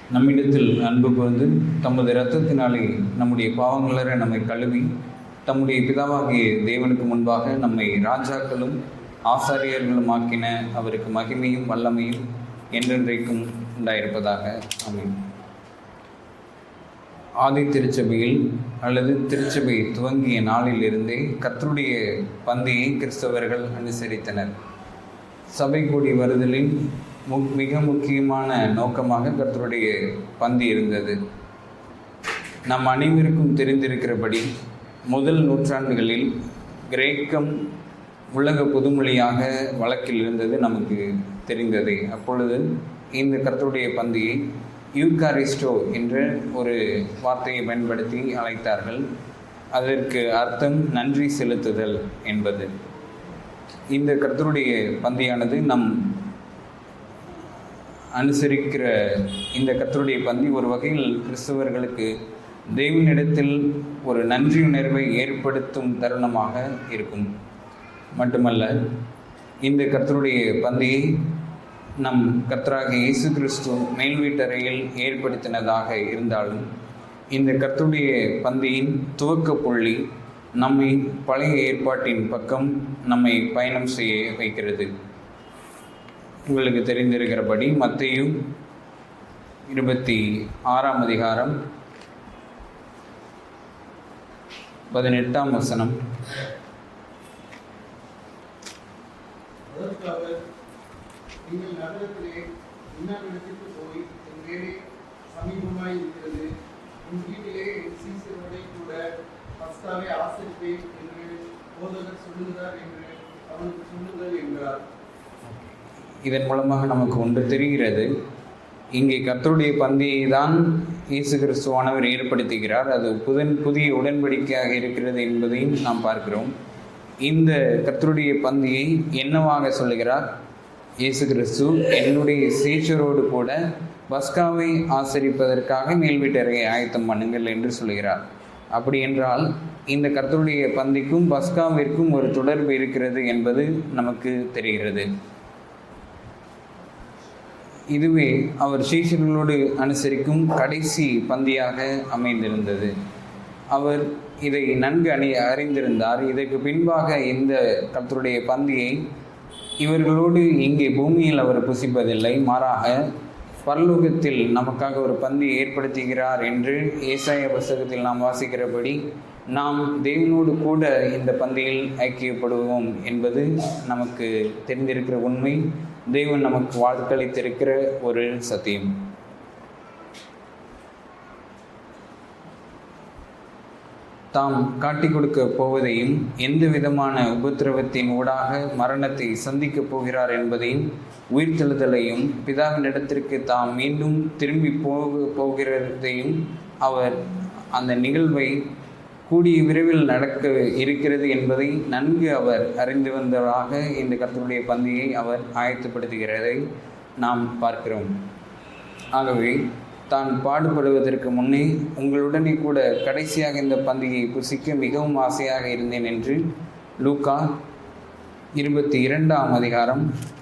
நம்மிடத்தில் அன்பு கூர்ந்து தமது இரத்தத்தினாலே நம்முடைய பாவங்களற நம்மை கழுவி தம்முடைய பிதாவாகிய தேவனுக்கு முன்பாக நம்மை ராஜாக்களும் ஆசாரியர்களும் ஆக்கின அவருக்கு மகிமையும் வல்லமையும் என்றென்றைக்கும் உண்டாயிருப்பதாக அமையும் ஆதி திருச்சபையில் அல்லது திருச்சபை துவங்கிய நாளிலிருந்தே கர்த்தருடைய பந்தியை கிறிஸ்தவர்கள் அனுசரித்தனர் சபை கூடி வருதலின் மு மிக முக்கியமான நோக்கமாக கர்த்தருடைய பந்தி இருந்தது நம் அனைவருக்கும் தெரிந்திருக்கிறபடி முதல் நூற்றாண்டுகளில் கிரேக்கம் உலக பொதுமொழியாக வழக்கில் இருந்தது நமக்கு தெரிந்ததே அப்பொழுது இந்த கர்த்தருடைய பந்தியை யூகாரிஸ்டோ என்ற ஒரு வார்த்தையை பயன்படுத்தி அழைத்தார்கள் அதற்கு அர்த்தம் நன்றி செலுத்துதல் என்பது இந்த கர்த்தருடைய பந்தியானது நம் அனுசரிக்கிற இந்த கர்த்தருடைய பந்தி ஒரு வகையில் கிறிஸ்தவர்களுக்கு தேவனிடத்தில் ஒரு நன்றி உணர்வை ஏற்படுத்தும் தருணமாக இருக்கும் மட்டுமல்ல இந்த கர்த்தருடைய பந்தியை நம் கர்த்தராகிய இயேசு கிறிஸ்து மேல் வீட்டறையில் ஏற்படுத்தினதாக இருந்தாலும் இந்த கர்த்தருடைய பந்தியின் துவக்க புள்ளி நம்மை பழைய ஏற்பாட்டின் பக்கம் நம்மை பயணம் செய்ய வைக்கிறது உங்களுக்கு தெரிந்திருக்கிறபடி மத்தையும் இருபத்தி ஆறாம் அதிகாரம் பதினெட்டாம் வசனம் அதற்கு அவர் நீங்கள் நகரத்திலே இன்னமிடத்திற்கு போய் என் வேலை சமீபமாய் இருக்கிறது உன் வீட்டிலே என் சீசரோடே கூட பஸ்தாவை ஆசரிப்பேன் என்று போதகர் சொல்லுகிறார் என்று அவனுக்கு சொல்லுங்கள் என்றார் இதன் மூலமாக நமக்கு ஒன்று தெரிகிறது இங்கே கர்த்தருடைய பந்தியை தான் இயேசு கிறிஸ்துவானவர் ஏற்படுத்துகிறார் அது புதன் புதிய உடன்படிக்கையாக இருக்கிறது என்பதையும் நாம் பார்க்கிறோம் இந்த கர்த்தருடைய பந்தியை என்னவாக சொல்லுகிறார் இயேசு கிறிஸ்து என்னுடைய சீச்சரோடு கூட பஸ்காவை ஆசரிப்பதற்காக மேல் வீட்டறையை ஆயத்தம் பண்ணுங்கள் என்று சொல்கிறார் அப்படி என்றால் இந்த கர்த்தருடைய பந்திக்கும் பஸ்காவிற்கும் ஒரு தொடர்பு இருக்கிறது என்பது நமக்கு தெரிகிறது இதுவே அவர் சீஷர்களோடு அனுசரிக்கும் கடைசி பந்தியாக அமைந்திருந்தது அவர் இதை நன்கு அணி அறிந்திருந்தார் இதற்கு பின்பாக இந்த கர்த்தருடைய பந்தியை இவர்களோடு இங்கே பூமியில் அவர் புசிப்பதில்லை மாறாக பரலோகத்தில் நமக்காக ஒரு பந்தி ஏற்படுத்துகிறார் என்று ஏசாய புஸ்தகத்தில் நாம் வாசிக்கிறபடி நாம் தேவனோடு கூட இந்த பந்தியில் ஐக்கியப்படுவோம் என்பது நமக்கு தெரிந்திருக்கிற உண்மை தேவன் நமக்கு வாக்களித்திருக்கிற ஒரு சத்தியம் தாம் காட்டிக் கொடுக்க போவதையும் எந்த விதமான உபத்திரவத்தின் ஊடாக மரணத்தை சந்திக்கப் போகிறார் என்பதையும் உயிர்த்தெழுதலையும் பிதாவினிடத்திற்கு தாம் மீண்டும் திரும்பி போக போகிறதையும் அவர் அந்த நிகழ்வை கூடிய விரைவில் நடக்க இருக்கிறது என்பதை நன்கு அவர் அறிந்து வந்தவராக இந்த கர்த்தருடைய பந்தியை அவர் ஆயத்தப்படுத்துகிறதை நாம் பார்க்கிறோம் ஆகவே தான் பாடுபடுவதற்கு முன்னே உங்களுடனே கூட கடைசியாக இந்த பந்தியை புசிக்க மிகவும் ஆசையாக இருந்தேன் என்று லூக்கா இருபத்தி இரண்டாம் அதிகாரம்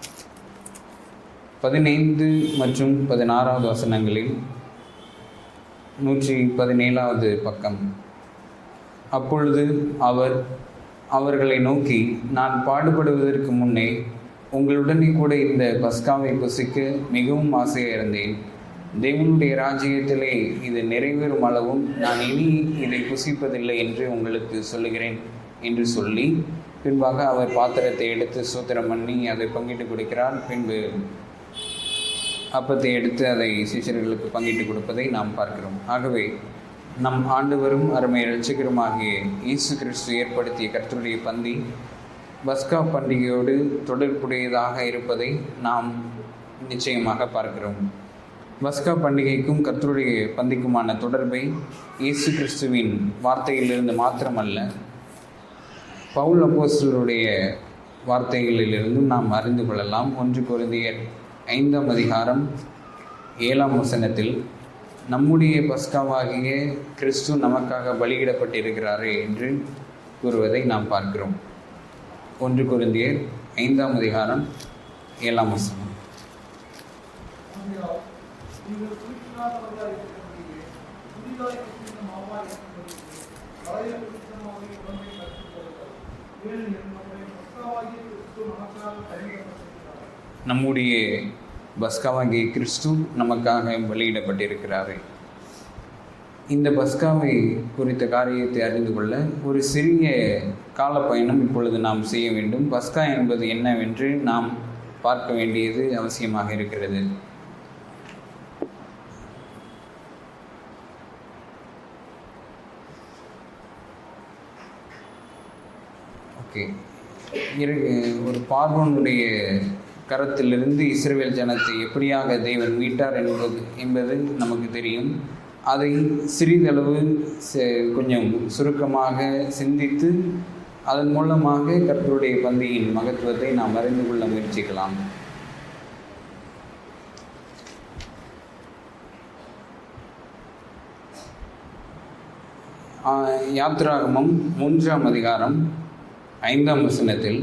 பதினைந்து மற்றும் பதினாறாவது வசனங்களில் நூற்றி பதினேழாவது பக்கம் அப்பொழுது அவர் அவர்களை நோக்கி நான் பாடுபடுவதற்கு முன்னே உங்களுடனே கூட இந்த பஸ்காவை புசிக்க மிகவும் ஆசையாக இருந்தேன் தேவனுடைய ராஜ்யத்திலே இது நிறைவேறும் அளவும் நான் இனி இதை புசிப்பதில்லை என்று உங்களுக்கு சொல்லுகிறேன் என்று சொல்லி பின்பாக அவர் பாத்திரத்தை எடுத்து சூத்திரம் பண்ணி அதை பங்கிட்டு கொடுக்கிறார் பின்பு அப்பத்தை எடுத்து அதை சிஷியர்களுக்கு பங்கிட்டு கொடுப்பதை நாம் பார்க்கிறோம் ஆகவே நம் ஆண்டவரும் அருமை இரட்சகருமாகிய இயேசு கிறிஸ்து ஏற்படுத்திய கர்த்தருடைய பந்தி பஸ்கா பண்டிகையோடு தொடர்புடையதாக இருப்பதை நாம் நிச்சயமாக பார்க்கிறோம் பஸ்கா பண்டிகைக்கும் கர்த்தருடைய பந்திக்குமான தொடர்பை இயேசு கிறிஸ்துவின் வார்த்தையிலிருந்து மாத்திரமல்ல பவுல் அப்போஸ்தலருடைய வார்த்தைகளிலிருந்தும் நாம் அறிந்து கொள்ளலாம் ஒன்று குருந்தியர் ஐந்தாம் அதிகாரம் ஏழாம் வசனத்தில் நம்முடைய பஸ்காவாகிய கிறிஸ்து நமக்காக பலியிடப்பட்டிருக்கிறாரே என்று கூறுவதை நாம் பார்க்கிறோம் ஒன்று குருந்தியர் ஐந்தாம் அதிகாரம் ஏழாம் வசனம் நீங்கள் குறிப்பிடாதவர்களாக இருக்கிறபடியே புதிதாய் கிறிஸ்துவின் மாவாய் இருக்கும்படிக்கு பழைய கிறிஸ்தமாவை உடம்பை கற்றுக்கொள்ளுங்கள் ஏனெனில் நம்முடைய பஸ்காவாகிய கிறிஸ்து நமக்காக கைவிடப்பட்டிருக்கிறார் நம்முடைய பஸ்காவாகிய கிறிஸ்து நமக்காக வெளியிடப்பட்டிருக்கிறாரு இந்த பஸ்காவை குறித்த காரியத்தை அறிந்து கொள்ள ஒரு சிறிய கால பயணம் இப்பொழுது நாம் செய்ய வேண்டும் பஸ்கா என்பது என்னவென்று நாம் பார்க்க வேண்டியது அவசியமாக இருக்கிறது ஓகே இரு ஒரு பார்வோனுடைய கரத்திலிருந்து இஸ்ரவேல் ஜனத்தை எப்படியாக தேவன் மீட்டார் என்பது என்பது நமக்கு தெரியும் அதை சிறிதளவு செ- கொஞ்சம் சுருக்கமாக சிந்தித்து அதன் மூலமாக கர்த்தருடைய பந்தியின் மகத்துவத்தை நாம் அறிந்து கொள்ள முயற்சிக்கலாம் ஆஹ் யாத்ராகமம் மூன்றாம் அதிகாரம் ஐந்தாம் வசனத்தில்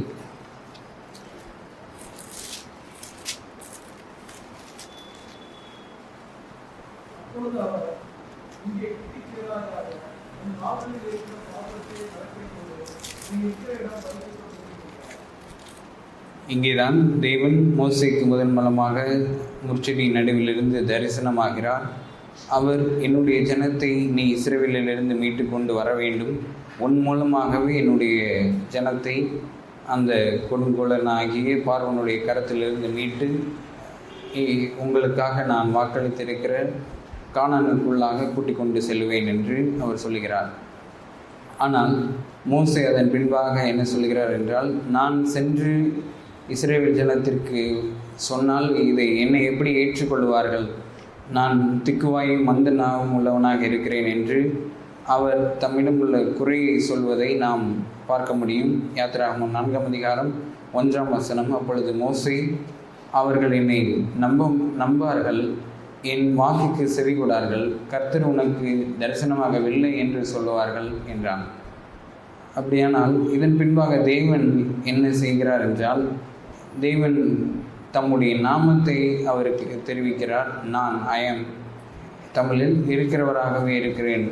அப்பொழுது அவர் இங்கே கிட்டிச் சேராததாக உன் காவலில் இருக்கிற பாத்திரத்தை கலக்கிக் கொண்டு நீ இருக்கிற இடம் பரிசுத்தம் செய்திருக்கிறார் இங்கேதான் தேவன் மோசைக்கு முதன் மூலமாக முற்செடியின் நடுவிலிருந்து தரிசனமாகிறார் அவர் என்னுடைய ஜனத்தை நீ இஸ்ரவேலிலிருந்து மீட்டு கொண்டு வர வேண்டும் உன் மூலமாகவே என்னுடைய ஜனத்தை அந்த கொடுங்கோலனாகிய பார்வனுடைய கரத்திலிருந்து மீட்டு இ- உங்களுக்காக நான் வாக்களித்திருக்கிற கானானுக்குள்ளாக கூட்டிக் கொண்டு செல்வேன் என்று அவர் சொல்லுகிறார் ஆனால் மோசே அதன் பின்பாக என்ன சொல்கிறார் என்றால் நான் சென்று இஸ்ரேல் ஜனத்திற்கு சொன்னால் இதை என்னை எப்படி ஏற்றுக்கொள்வார்கள் நான் திக்குவாயும் மந்த நாவும் உள்ளவனாக இருக்கிறேன் என்று அவர் தம்மிடம் உள்ள குறையை சொல்வதை நாம் பார்க்க முடியும் யாத்திராகமம் நான்காம் அதிகாரம் ஒன்றாம் வசனம் அப்பொழுது மோசே அவர்கள் என்னை நம்ப நம்பார்கள் என் வாக்குக்கு செவி கொடார்கள் கர்த்தர் உனக்கு தரிசனமாகவில்லை என்று சொல்லுவார்கள் என்றான் அப்படியானால் இதன் பின்பாக தேவன் என்ன செய்கிறார் என்றால் தேவன் தம்முடைய நாமத்தை அவருக்கு தெரிவிக்கிறார் நான் அயம் தமிழில் இருக்கிறவராகவே இருக்கிறேன்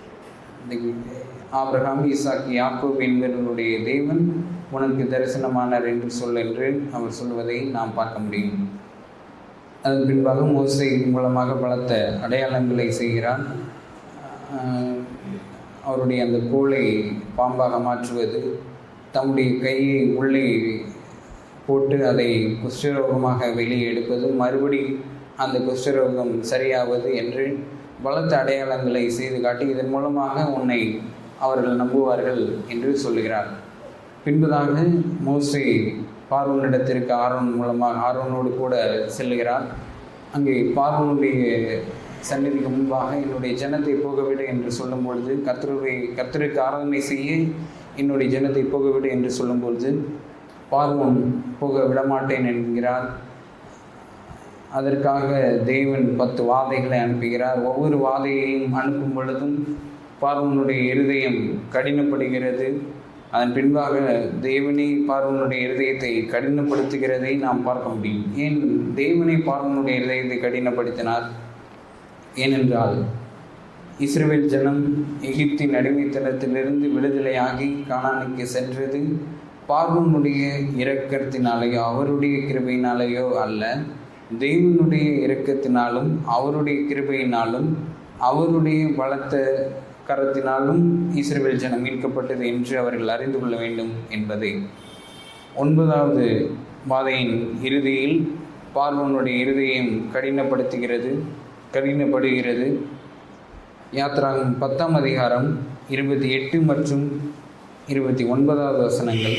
ஆபிரகாம் ஈசாக் யாக்கோப் என்பவருடைய தேவன் உனக்கு தரிசனமானார் என்று சொல் என்று அவர் சொல்வதை நாம் பார்க்க முடியும் அதன் பின்பாக மோசை மூலமாக பலத்த அடையாளங்களை செய்கிறார் ஆஹ் அவருடைய அந்த கோலை பாம்பாக மாற்றுவது தம்முடைய கையை உள்ளே போட்டு அதை குஷ்டரோகமாக வெளியே எடுப்பது மறுபடி அந்த குஷ்டரோகம் சரியாவது என்று பலத்த அடையாளங்களை செய்து காட்டி இதன் மூலமாக உன்னை அவர்கள் நம்புவார்கள் என்று சொல்லுகிறார் பின்பதாக மோசே பார்வனிடத்திற்கு ஆரோன் மூலமாக ஆரோனோடு கூட செல்லுகிறார் அங்கே பார்வனுடைய சந்நிதிக்கு முன்பாக என்னுடைய ஜனத்தை போகவிடு என்று சொல்லும் பொழுது கர்த்தருடைய கர்த்தருக்கு ஆராதனை செய்ய என்னுடைய ஜனத்தை போகவிடு என்று சொல்லும் பொழுது பார்வோன் போக விடமாட்டேன் என்கிறார் அதற்காக தேவன் பத்து வாதைகளை அனுப்புகிறார் ஒவ்வொரு வாதையையும் அனுப்பும் பொழுதும் பார்வனுடைய இருதயம் கடினப்படுகிறது அதன் பின்பாக தேவனே பார்வனுடைய இருதயத்தை கடினப்படுத்துகிறதை நாம் பார்க்க முடியும் ஏன் தேவனே பார்வனுடைய இருதயத்தை கடினப்படுத்தினார் ஏனென்றால் இஸ்ரவேல் ஜனம் எகிப்தின் அடிமைத்தனத்திலிருந்து விடுதலையாகி கானானுக்கு சென்றது பார்வனுடைய இரக்கத்தினாலேயோ அவருடைய கிருபையினாலேயோ அல்ல தேவனுடைய இரக்கத்தினாலும் அவருடைய கிருபையினாலும் அவருடைய பலத்த கரத்தினாலும் இஸ்ரவேல் ஜனம் மீட்கப்பட்டது என்று அவர்கள் அறிந்து கொள்ள வேண்டும் என்பதை ஒன்பதாவது வாதையின் இறுதியில் பார்வனுடைய இருதயம் கடினப்படுத்துகிறது கடினப்படுகிறது யாத்ராகம் பத்தாம் அதிகாரம் இருபத்தி எட்டு மற்றும் இருபத்தி ஒன்பதாவது வசனங்கள்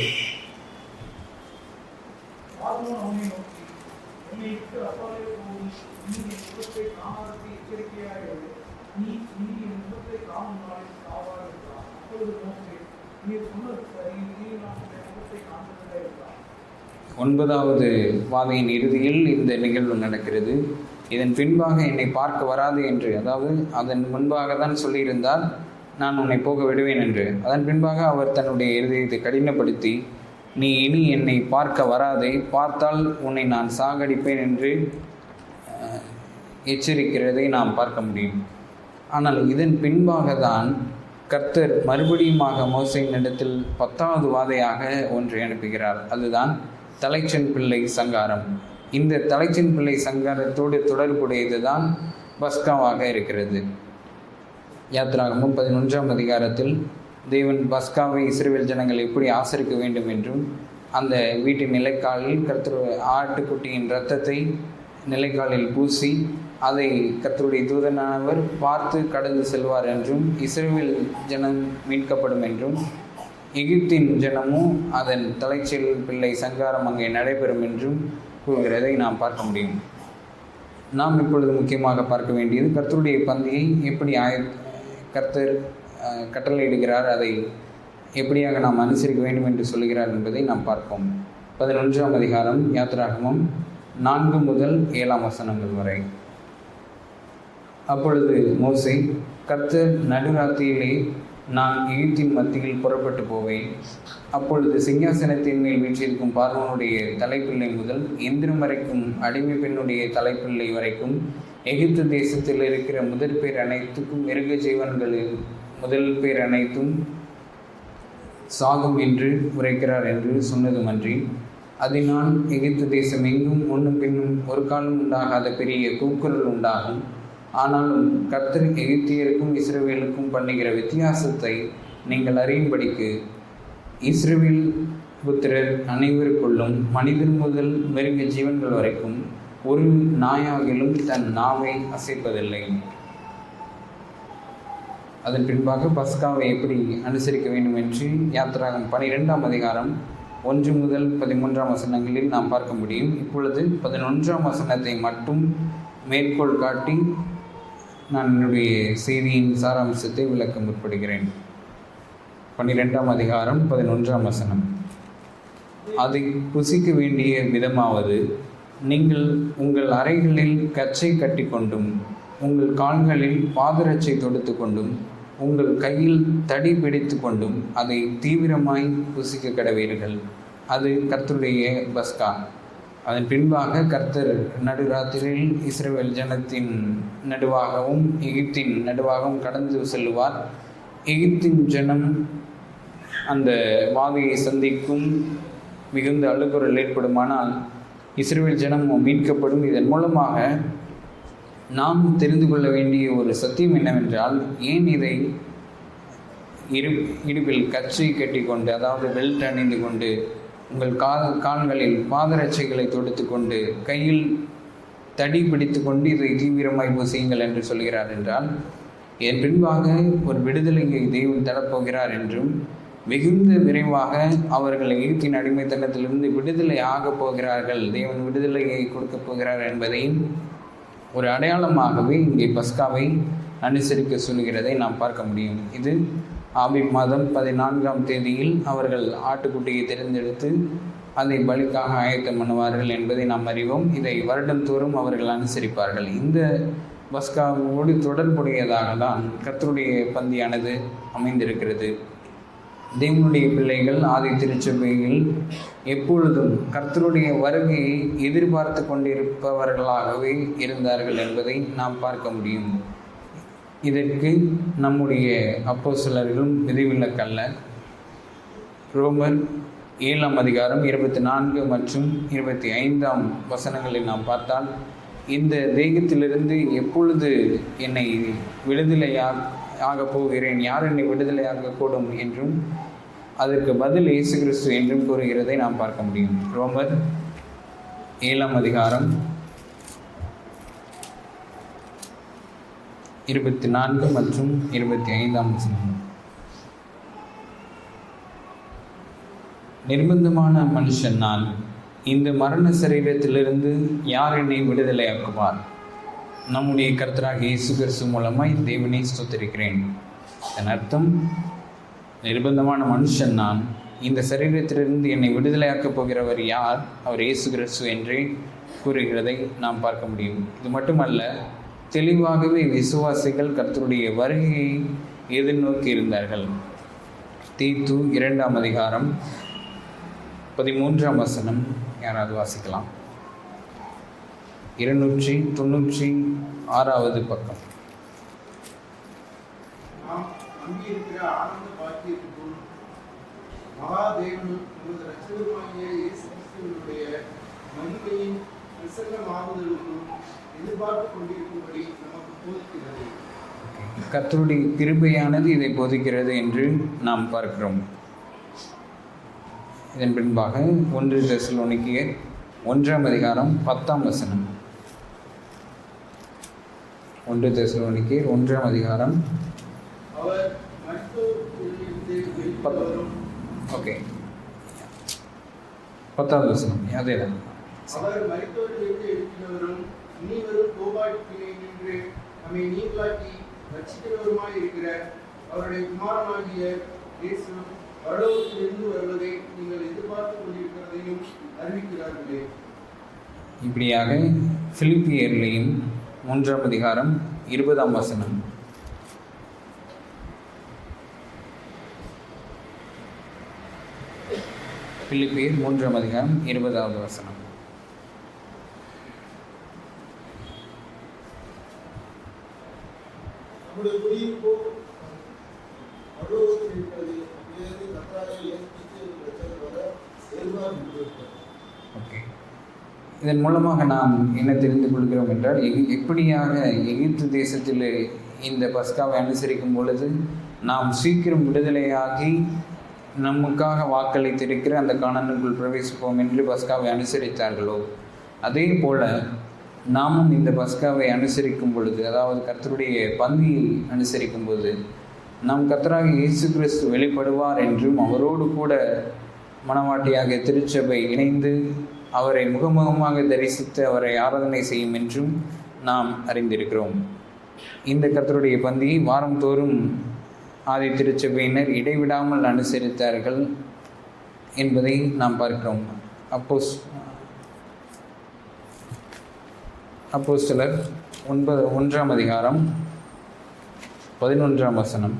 பார்வோன் அவனை நோக்கி என்னை விட்டு அப்பாலே போகும் நீ என் முகத்தை காணாதது எச்சரிக்கையாயிரு நீ நீ என் முகத்தை காணும் நாளில் சாவார் என்றார் அப்பொழுது மோசே நீ சொன்னது சரி நீ நான் உன்னுடைய முகத்தை காண்பதில்லை என்றார் ஒன்பதாவது வாதையின் இறுதியில் இந்த நிகழ்வு நடக்கிறது இதன் பின்பாக என்னை பார்க்க வராது என்று அதாவது அதன் முன்பாக தான் சொல்லியிருந்தால் நான் உன்னை போக விடுவேன் என்று அதன் பின்பாக அவர் தன்னுடைய இருதயத்தை கடினப்படுத்தி நீ இனி என்னை பார்க்க வராதே பார்த்தால் உன்னை நான் சாகடிப்பேன் என்று அஹ், எச்சரிக்கிறதை நாம் பார்க்க முடியும் ஆனால் இதன் பின்பாக தான் கர்த்தர் மறுபடியுமாக மோசையின் இடத்தில் பத்தாவது வாதையாக ஒன்றை அனுப்புகிறார் அதுதான் தலைச்சன் பிள்ளை சங்காரம் இந்த தலைச்சன் பிள்ளை சங்காரத்தோடு தொடர்புடையது தான் பஸ்காவாக இருக்கிறது யாத்ராகமும் பதினொன்றாம் அதிகாரத்தில் தேவன் பஸ்காவை இஸ்ரேல் ஜனங்கள் எப்படி ஆசரிக்க வேண்டும் என்றும் அந்த வீட்டின் நிலைக்காலில் கர்த்தர் ஆட்டுக்குட்டியின் இரத்தத்தை நிலைக்காலில் பூசி அதை கர்த்தருடைய தூதனானவர் பார்த்து கடந்து செல்வார் என்றும் இஸ்ரேல் ஜனம் மீட்கப்படும் என்றும் எகிப்தின் ஜனமும் அதன் தலைச்செல் பிள்ளை சங்காரம் அங்கே நடைபெறும் என்றும் கூறுகிறதை நாம் பார்க்க முடியும் நாம் இப்பொழுது முக்கியமாக பார்க்க வேண்டியது கர்த்தருடைய பந்தியை எப்படி ஆய கர்த்தர் அஹ், கட்டளையிடுகிறார் அதை எப்படியாக நாம் அனுசரிக்க வேண்டும் என்று சொல்கிறார் என்பதை நாம் பார்ப்போம் பதினொன்றாம் அதிகாரம் யாத்ராகமம் நான்கு முதல் ஏழாம் வசனங்கள் வரை அப்பொழுது மோசே கர்த்தர் நடுராத்திரியிலே நான் எகிப்தின் மத்தியில் புறப்பட்டு போவேன் அப்பொழுது சிங்காசனத்தின் மேல் வீற்றிருக்கும் பார்வனுடைய தலைப்பிள்ளை முதல் எந்திரம் வரைக்கும் அடிமை பெண்ணுடைய தலைப்பிள்ளை வரைக்கும் எகிப்து தேசத்தில் இருக்கிற முதற் பேர் அனைத்துக்கும் மிருக ஜீவன்களில் முதல் பேர் அனைத்தும் சாகும் என்று உரைக்கிறார் என்று சொன்னதுமன்றி அதனால் எகிப்து தேசம் எங்கும் முன்னும் பின்னும் ஒரு காலம் உண்டாகாத பெரிய கூக்குரல் உண்டாகும் ஆனாலும் கர்த்தர் எகிப்தியருக்கும் இஸ்ரவேலுக்கும் பண்ணுகிற வித்தியாசத்தை நீங்கள் அறியும்படிக்கு இஸ்ரவேல் புத்திரர் அனைவருக்குள்ளும் மனிதன் முதல் மிருக ஜீவன்கள் வரைக்கும் ஒரு நாயாகிலும் தன் நாவை அசைப்பதில்லை அதன் பின்பாக பஸ்காவை எப்படி அனுசரிக்க வேண்டும் என்று யாத்திராகம் பனிரெண்டாம் அதிகாரம் ஒன்று முதல் பதிமூன்றாம் வசனங்களில் நாம் பார்க்க முடியும் இப்பொழுது பதினொன்றாம் வசனத்தை மட்டும் மேற்கோள் காட்டி நான் என்னுடைய செய்தியின் சாராம்சத்தை விளக்க முற்படுகிறேன் பன்னிரெண்டாம் அதிகாரம் பதினொன்றாம் வசனம் அதை புசிக்க வேண்டிய விதமாவது நீங்கள் உங்கள் அறைகளில் கச்சை கட்டிக்கொண்டும் உங்கள் கால்களில் பாதரட்சை தொடுத்து கொண்டும் உங்கள் கையில் தடி பிடித்து கொண்டும் அதை தீவிரமாய் புசிக்க கடவீர்கள் அது கர்த்தருடைய பஸ்கா அதன் பின்பாக கர்த்தர் நடுராத்திரியில் இஸ்ரேல் ஜனத்தின் நடுவாகவும் எகிப்தின் நடுவாகவும் கடந்து செல்லுவார் எகிப்தின் ஜனம் அந்த வாதையை சந்திக்கும் மிகுந்த அழுகுறல் ஏற்படுமானால் இஸ்ரேல் ஜனம் மீட்கப்படும் இதன் மூலமாக நாம் தெரிந்து கொள்ள வேண்டிய ஒரு சத்தியம் என்னவென்றால் ஏன் இதை இரு இடுப்பில் கச்சை கட்டிக்கொண்டு அதாவது பெல்ட் அணிந்து கொண்டு உங்கள் கால் கால்களில் பாதரட்சைகளை தொடுத்து கொண்டு கையில் தடி பிடித்து கொண்டு இதை தீவிரமாய் பூசியுங்கள் என்று சொல்கிறார் என்றால் என் பின்பாக ஒரு விடுதலையை தெய்வம் தரப்போகிறார் என்றும் மிகுந்த விரைவாக அவர்கள் எகிப்தின் அடிமைத்தனத்திலிருந்து விடுதலை ஆகப் போகிறார்கள் தேவன் விடுதலையை கொடுக்கப் போகிறார் என்பதையும் ஒரு அடையாளமாகவே இங்கே பஸ்காவை அனுசரிக்க சொல்கிறதை நாம் பார்க்க முடியும் இது ஆபி மாதம் பதினான்காம் தேதியில் அவர்கள் ஆட்டுக்குட்டியை தேர்ந்தெடுத்து அதை பலிக்காக ஆயத்தம் பண்ணுவார்கள் என்பதை நாம் அறிவோம் இதை வருடந்தோறும் அவர்கள் அனுசரிப்பார்கள் இந்த பஸ்காவோடு தொடர்புடையதாக தான் கர்த்தருடைய பந்தியானது அமைந்திருக்கிறது தேவனுடைய பிள்ளைகள் ஆதி திருச்சபையில் எப்பொழுதும் கர்த்தருடைய வருகையை எதிர்பார்த்து கொண்டிருப்பவர்களாகவே இருந்தார்கள் என்பதை நாம் பார்க்க முடியும் இதற்கு நம்முடைய அப்போ சிலர்களும் விதிவிலக்கல்ல ரோமர் ஏழாம் அதிகாரம் இருபத்தி நான்கு மற்றும் இருபத்தி ஐந்தாம் வசனங்களை நாம் பார்த்தால் இந்த தேகத்திலிருந்து எப்பொழுது என்னை விடுதலையாக ஆகப் போகிறேன் யார் என்னை விடுதலையாகக்கூடும் என்றும் அதற்கு பதில் இயேசு கிறிஸ்து என்றும் கூறுகிறதை நாம் பார்க்க முடியும் ரோமர் ஏழாம் அதிகாரம் இருபத்தி நான்கு மற்றும் இருபத்தி ஐந்தாம் வசனம் நிர்பந்தமான மனுஷன் நான் இந்த மரண சரீரத்திலிருந்து யார் என்னை விடுதலையாக்குவார் நம்முடைய கர்த்தராக இயேசு கிறிஸ்து மூலமாய் தேவனை ஸ்தோத்திருக்கிறேன் இதன் அர்த்தம் நிர்பந்தமான மனுஷன் நான் இந்த சரீரத்திலிருந்து என்னை விடுதலையாக்கப் போகிறவர் யார் அவர் இயேசு கிறிஸ்து என்றே கூறுகிறதை நாம் பார்க்க முடியும் இது மட்டுமல்ல தெளிவாகவே விசுவாசிகள் கர்த்தருடைய வருகையை எதிர்நோக்கி இருந்தார்கள் தீத்து இரண்டாம் அதிகாரம் பதிமூன்றாம் வசனம் யாராவது வாசிக்கலாம் இருநூற்றி தொண்ணூற்றி ஆறாவது பக்கம் நாம் நம்பியிருக்கிற ஆனந்த பாக்கியத்துக்கும் மகாதேவனும் நமது ரட்சகருமாகிய இயேசு கிறிஸ்துவினுடைய மகிமையின் பிரசன்னமாகுதலுக்கும் எதிர்பார்த்து கொண்டிருக்கும்படி நமக்கு போதிக்கிறது கர்த்தருடைய கிருபையானது இதை போதிக்கிறது என்று நாம் பார்க்கிறோம் இதன் பின்பாக ஒன்று தெசலோனிக்கேயர் ஒன்றாம் அதிகாரம் பத்தாம் வசனம் ஒன்று தெசலோனிக்கேயர் ஒன்றாம் அதிகாரம் அவர் மருத்துவத்திலிருந்து வெளிப்படவரும் ஓகே பத்தாவது வசனம் அதே தான் அவர் மருத்துவத்திலிருந்து எழுப்பினவரும் இனி வரும் கோபாட்டினை நின்று நம்மை நீங்களாக்கி ரட்சிக்கிறவருமாய் இருக்கிற அவருடைய குமாரனாகிய இயேசு பரலோகத்திலிருந்து வருவதை நீங்கள் எதிர்பார்த்து கொண்டிருக்கிறதையும் அறிவிக்கிறார்களே இப்படியாக பிலிப்பியர்லேயும் மூன்றாம் அதிகாரம் இருபதாம் வசனம் பிலிப்பியர் மூன்றாம் அதிகாரம் இருபதாவது வசனம் நம்முடைய குடியிருப்போ பரலோகத்தில் இருக்கிறது இதிலிருந்து கர்த்தராகிய இயேசு கிறிஸ்து ரட்சகர் வர எதிர்பார்த்து ஓகே இதன் மூலமாக நாம் என்ன தெரிந்து கொள்கிறோம் என்றால் எகி எப்படியாக எகிப்து தேசத்தில் இந்த பஸ்காவை அனுசரிக்கும் பொழுது நாம் சீக்கிரம் விடுதலையாகி நமக்காக வாக்களித்திருக்கிற அந்த காணனுக்குள் பிரவேசிப்போம் என்று பஸ்காவை அனுசரித்தார்களோ அதே போல நாமும் இந்த பஸ்காவை அனுசரிக்கும் பொழுது அதாவது கர்த்தருடைய பந்தியை அனுசரிக்கும் போது நம் கர்த்தராக இயேசு கிறிஸ்து வெளிப்படுவார் என்றும் அவரோடு கூட மணவாட்டியாக திருச்சபை இணைந்து அவரை முகமுகமாக தரிசித்து அவரை ஆராதனை செய்யும் என்றும் நாம் அறிந்திருக்கிறோம் இந்த கர்த்தருடைய பந்தியை வாரந்தோறும் ஆதி திருச்சபையினர் இடைவிடாமல் அனுசரித்தார்கள் என்பதை நாம் பார்க்கிறோம் அப்போஸ் அப்போ சிலர் ஒன்பது ஒன்றாம் அதிகாரம் பதினொன்றாம் வசனம்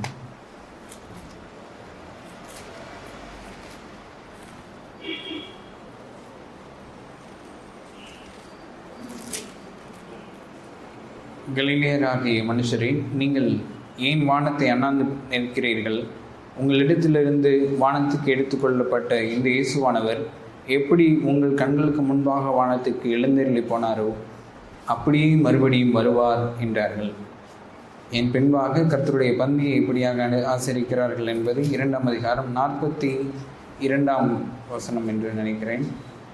கலிலேயராகிய மனுஷரே நீங்கள் ஏன் வானத்தை அண்ணாந்து நிற்கிறீர்கள் உங்களிடத்திலிருந்து வானத்துக்கு எடுத்துக்கொள்ளப்பட்ட இந்த இயேசுவானவர் எப்படி உங்கள் கண்களுக்கு முன்பாக வானத்துக்கு எழுந்தருளி போனாரோ அப்படியே மறுபடியும் வருவார் என்றார்கள் என் பின்பாக கர்த்தருடைய பந்தியை எப்படியாக அனு- ஆசரிக்கிறார்கள் என்பது இரண்டாம் அதிகாரம் நாற்பத்தி இரண்டாம் வசனம் என்று நினைக்கிறேன்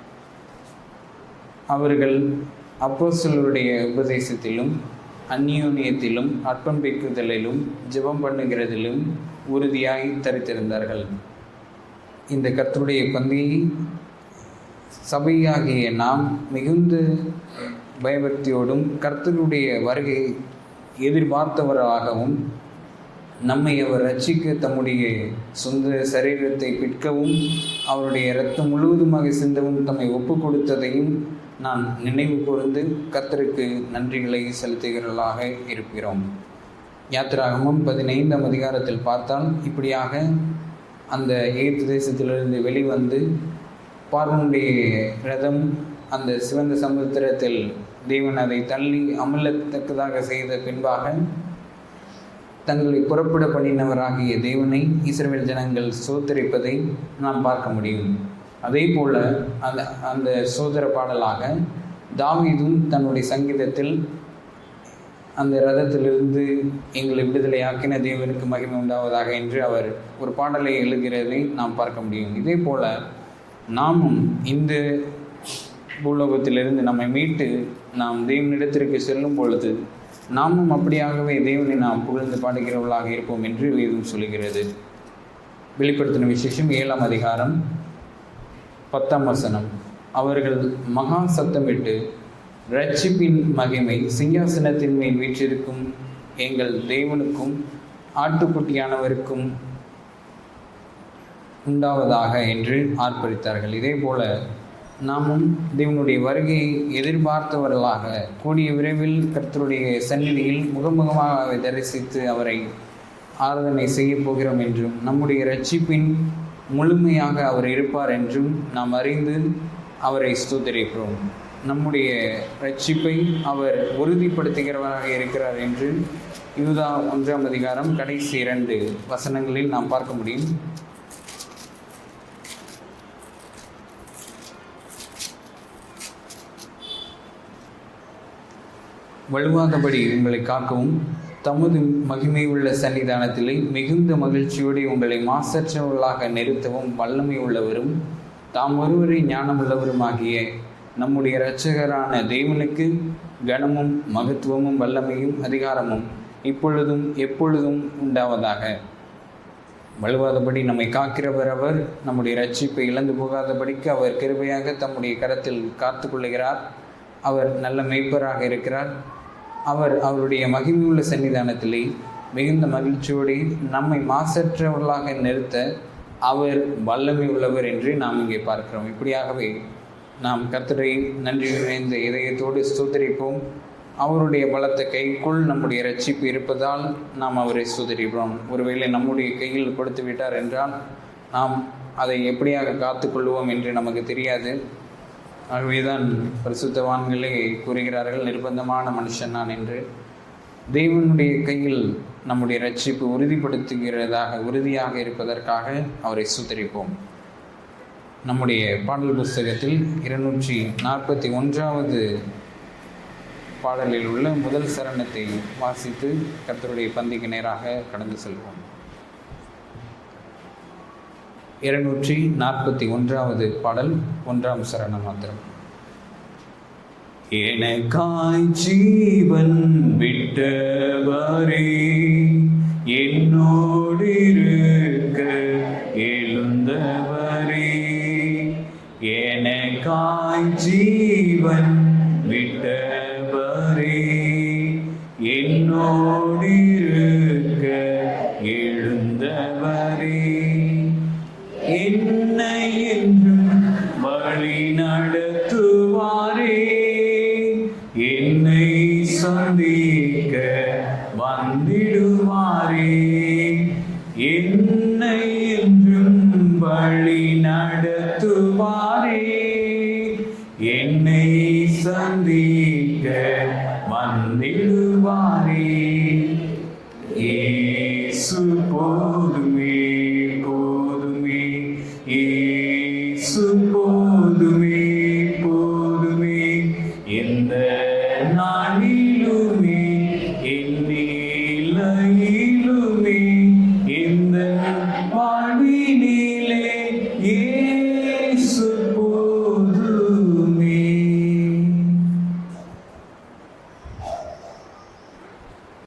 அவர்கள் அப்போஸ்தலருடைய உபதேசத்திலும் அந்நியோன்யத்திலும் அர்ப்பணிக்குதலிலும் ஜெபம் பண்ணுகிறதிலும் உறுதியாய் தரித்திருந்தார்கள் இந்த கர்த்தருடைய பந்தியை சபையாகிய நாம் மிகுந்த பயபக்தியோடும் கர்த்தருடைய வருகை எதிர்பார்த்தவராகவும் நம்மை அவர் ரட்சிக்க தம்முடைய சொந்த சரீரத்தை பிற்கவும் அவருடைய இரத்தம் முழுவதுமாக சிந்தவும் தம்மை ஒப்பு கொடுத்ததையும் நான் நினைவு கூர்ந்து கர்த்தருக்கு நன்றிகளை செலுத்துகிறவர்களாக இருக்கிறோம் யாத்திராகமும் பதினைந்தாம் அதிகாரத்தில் பார்த்தால் இப்படியாக அந்த எகிப்து தேசத்திலிருந்து வெளிவந்து பார்வனுடைய ரதம் அந்த சிவந்த சமுத்திரத்தில் தேவன் அதை தள்ளி அமலத்தக்கதாக செய்த பின்பாக தங்களை புறப்பட பண்ணினவராகிய தேவனை இஸ்ரவேல் ஜனங்கள் சோத்தரிப்பதை நாம் பார்க்க முடியும் அதே போல அந்த அந்த சோதர பாடலாக தாவீதும் தன்னுடைய சங்கீதத்தில் அந்த ரதத்திலிருந்து எங்களை விடுதலையாக்கின தேவனுக்கு மகிமை உண்டாவதாக என்று அவர் ஒரு பாடலை எழுதுகிறதை நாம் பார்க்க முடியும் இதே போல நாமும் இந்த பூலோகத்திலிருந்து நம்மை மீட்டு நாம் தேவனிடத்திற்கு செல்லும் பொழுது நாமும் அப்படியாகவே தேவனை நாம் புகழ்ந்து பாடுகிறவர்களாக இருப்போம் என்று வேதம் சொல்கிறது வெளிப்படுத்தின விசேஷம் ஏழாம் அதிகாரம் பத்தாம் வசனம் அவர்கள் மகா சத்தமிட்டு ரட்சிப்பின் மகிமை சிங்காசனத்தின் மேல் வீற்றிருக்கும் எங்கள் தேவனுக்கும் ஆட்டுக்குட்டியானவருக்கும் உண்டாவதாக என்று ஆர்ப்பரித்தார்கள் இதே போல நாமும் தேவனுடைய வருகையை எதிர்பார்த்தவர்களாக கூடிய விரைவில் கர்த்தருடைய சந்நிதியில் முகமுகமாக அவரை தரிசித்து அவரை ஆராதனை செய்ய போகிறோம் என்றும் நம்முடைய ரட்சிப்பின் முழுமையாக அவர் இருப்பார் என்றும் நாம் அறிந்து அவரை ஸ்தோத்தரிக்கிறோம் நம்முடைய ரட்சிப்பை அவர் உறுதிப்படுத்துகிறவராக இருக்கிறார் என்று யூதா ஒன்றாம் அதிகாரம் கடைசி இரண்டு வசனங்களில் நாம் பார்க்க முடியும் வலுவாதபடி உங்களை காக்கவும் தமது மகிமை உள்ள சன்னிதானத்திலே மிகுந்த மகிழ்ச்சியோடு உங்களை மாசற்றவர்களாக நிறுத்தவும் வல்லமை உள்ளவரும் தாம் ஒருவரை ஞானமுள்ளவருமாகிய நம்முடைய இரட்சகரான தேவனுக்கு கனமும் மகத்துவமும் வல்லமையும் அதிகாரமும் இப்பொழுதும் எப்பொழுதும் உண்டாவதாக வலுவாதபடி நம்மை காக்கிறவர் அவர் நம்முடைய ரட்சிப்பை இழந்து போகாதபடிக்கு அவர் கிருபையாக தம்முடைய கரத்தில் காத்து கொள்ளுகிறார் அவர் நல்ல மெய்ப்பராக இருக்கிறார் அவர் அவருடைய மகிமையுள்ள சன்னிதானத்திலே மிகுந்த மகிழ்ச்சியோடு நம்மை மாசற்றவர்களாக நிறுத்த அவர் வல்லமை உள்ளவர் என்று நாம் இங்கே பார்க்கிறோம் இப்படியாகவே நாம் கர்த்தரை நன்றி நிறைந்த இதயத்தோடு ஸ்தோத்தரிப்போம் அவருடைய பலத்த கைக்குள் நம்முடைய ரட்சிப்பு இருப்பதால் நாம் அவரை ஸ்தோத்தரிக்கிறோம் ஒருவேளை நம்முடைய கையில் கொடுத்து விட்டார் என்றால் நாம் அதை எப்படியாக காத்துக்கொள்வோம் என்று நமக்கு தெரியாது ஆகவேதான் பரிசுத்தவான்களே கூறுகிறார்கள் நிர்பந்தமான மனுஷன் நான் என்று தேவனுடைய கையில் நம்முடைய ரட்சிப்பு உறுதிப்படுத்துகிறதாக உறுதியாக இருப்பதற்காக அவரை சுத்தரிப்போம் நம்முடைய பாடல் புஸ்தகத்தில் இருநூற்றி நாற்பத்தி ஒன்றாவது பாடலில் உள்ள முதல் சரணத்தை வாசித்து கர்த்தருடைய பந்திக்கு நேராக கடந்து செல்வோம் இருநூற்றி நாற்பத்தி ஒன்றாவது பாடல் ஒன்றாம் சரணம் மாத்திரம் எனக்காய் ஜீவன் விட்டவரே என்னோடு இருக்க எழுந்தவரே எனக்காய் ஜீவன் விட்டவரே என்னோடு இருக்க எழுந்தவரே என்னை என்றும் வழி நடத்துவாரே என்னை சந்திக்க வந்திடுவாரே என்னை என்றும் வழி நடத்துவாரே என்னை சந்திக்க வந்திடுவாரே ஏசு போதுமே போதுமே ஏசு போதுமே போதுமே எந்த நாளில்